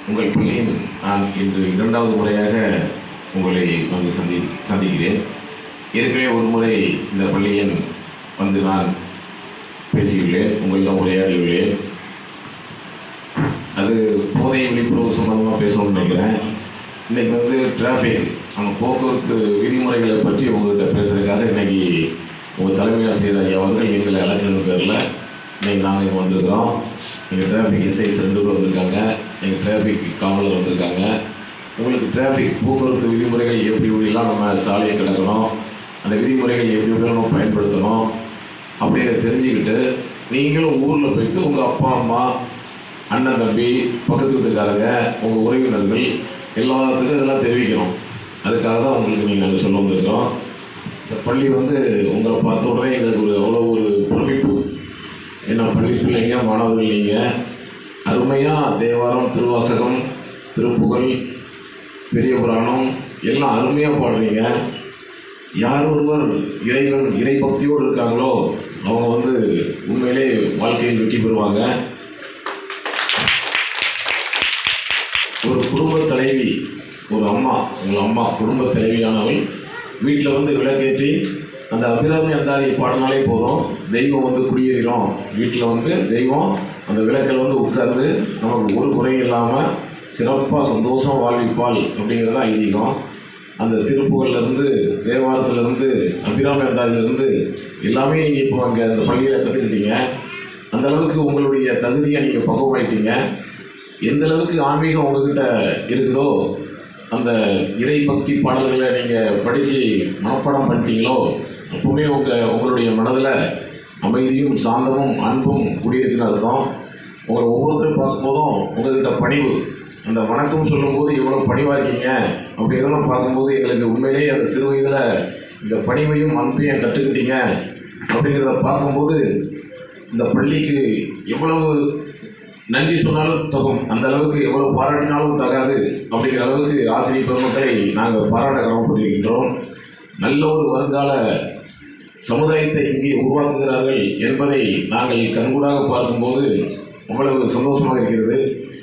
உங்கள் பள்ளியில் நான் இன்று இரண்டாவது முறையாக உங்களை வந்து சந்தி சந்திக்கிறேன் ஏற்கனவே ஒரு முறை இந்த பள்ளியில் வந்து நான் பேசியுள்ளேன் உங்களிடம் உரையாடியுள்ளேன் அது போதை விழிப்புணர்வு சம்பந்தமாக பேசணும்னு நினைக்கிறேன் இன்றைக்கி வந்து டிராஃபிக் நம்ம போக்குவரத்து விதிமுறைகளை பற்றி உங்கள்கிட்ட பேசுகிறதுக்காக இன்றைக்கி உங்கள் தலைமை ஆசிரியர் ஐயா அவர்கள் எங்களை அழைச்சதன் பேரில் இன்றைக்கி நாங்கள் இங்கே வந்திருக்கிறோம் எங்கள் டிராஃபிக் எஸ்ஐஸ் ரெண்டு பேர் வந்திருக்காங்க எங்கள் டிராஃபிக் காவலர் வந்திருக்காங்க உங்களுக்கு டிராஃபிக் போக்குவரத்து விதிமுறைகள் எப்படி எப்படிலாம் நம்ம சாலையை கிடக்கணும் அந்த விதிமுறைகள் எப்படி எப்படிலாம் நம்ம பயன்படுத்தணும் அப்படிங்கிறத தெரிஞ்சுக்கிட்டு நீங்களும் ஊரில் போயிட்டு உங்கள் அப்பா அம்மா அண்ணன் தம்பி பக்கத்து வீட்டுக்காரங்க உங்கள் உறவினர்கள் எல்லாத்துக்கும் இதெல்லாம் தெரிவிக்கணும் அதுக்காக தான் உங்களுக்கு நீங்கள் நாங்கள் சொல்ல வந்திருக்கோம் இந்த பள்ளி வந்து உங்களை பார்த்த உடனே எங்களுக்கு ஒரு அவ்வளோ ஒரு பிரமிப்பு என்ன பள்ளி பிள்ளைங்க மாணவர்கள் நீங்கள் அருமையாக தேவாரம் திருவாசகம் திருப்புகழ் பெரிய புராணம் எல்லாம் அருமையாக பாடுறீங்க யார் ஒருவர் இறைவன் இறை பக்தியோடு இருக்காங்களோ அவங்க வந்து உண்மையிலே வாழ்க்கையில் வெற்றி பெறுவாங்க ஒரு குடும்ப தலைவி ஒரு அம்மா உங்கள் அம்மா குடும்ப தலைவியானவள் வீட்டில் வந்து விளக்கேற்றி அந்த அபிராமி அந்தாதி பாடினாலே போதும் தெய்வம் வந்து குடியேறிடும் வீட்டில் வந்து தெய்வம் அந்த விளக்கில் வந்து உட்கார்ந்து நமக்கு ஒரு குறையும் இல்லாமல் சிறப்பாக சந்தோஷம் வாழ்விப்பாள் அப்படிங்கிறது தான் ஐதீகம் அந்த திருப்புகள்லேருந்து தேவாரத்துலேருந்து அபிராமி அந்தாதிலேருந்து எல்லாமே நீங்கள் இப்போ அங்கே அந்த பள்ளியில் கற்றுக்கிட்டீங்க அந்த அளவுக்கு உங்களுடைய தகுதியை நீங்கள் பக்குவமாயிட்டீங்க எந்த அளவுக்கு ஆன்மீகம் உங்ககிட்ட இருக்குதோ அந்த இறை பக்தி பாடல்களை நீங்கள் படித்து மனப்பாடம் பண்ணிட்டீங்களோ அப்பவுமே உங்கள் உங்களுடைய மனதில் அமைதியும் சாந்தமும் அன்பும் குடியிருக்குன்னு அர்த்தம் உங்களை ஒவ்வொருத்தரும் பார்க்கும்போதும் உங்கள்கிட்ட பணிவு அந்த வணக்கம் சொல்லும்போது எவ்வளோ பணிவாக இருக்கீங்க அப்படிங்கிறதெல்லாம் பார்க்கும்போது எங்களுக்கு உண்மையிலேயே அந்த சிறு வயதில் இந்த பணிவையும் அன்பையும் கற்றுக்கிட்டீங்க அப்படிங்கிறத பார்க்கும்போது இந்த பள்ளிக்கு எவ்வளவு நன்றி சொன்னாலும் தகும் அந்த அளவுக்கு எவ்வளவு பாராட்டினாலும் தகாது அப்படிங்கிற அளவுக்கு ஆசிரியர் பெருமக்களை நாங்கள் பாராட்ட கடமைப்பட்டிருக்கின்றோம் நல்ல ஒரு வருங்கால சமுதாயத்தை இங்கே உருவாக்குகிறார்கள் என்பதை நாங்கள் கண்கூடாக பார்க்கும்போது அவ்வளவு சந்தோஷமாக இருக்கிறது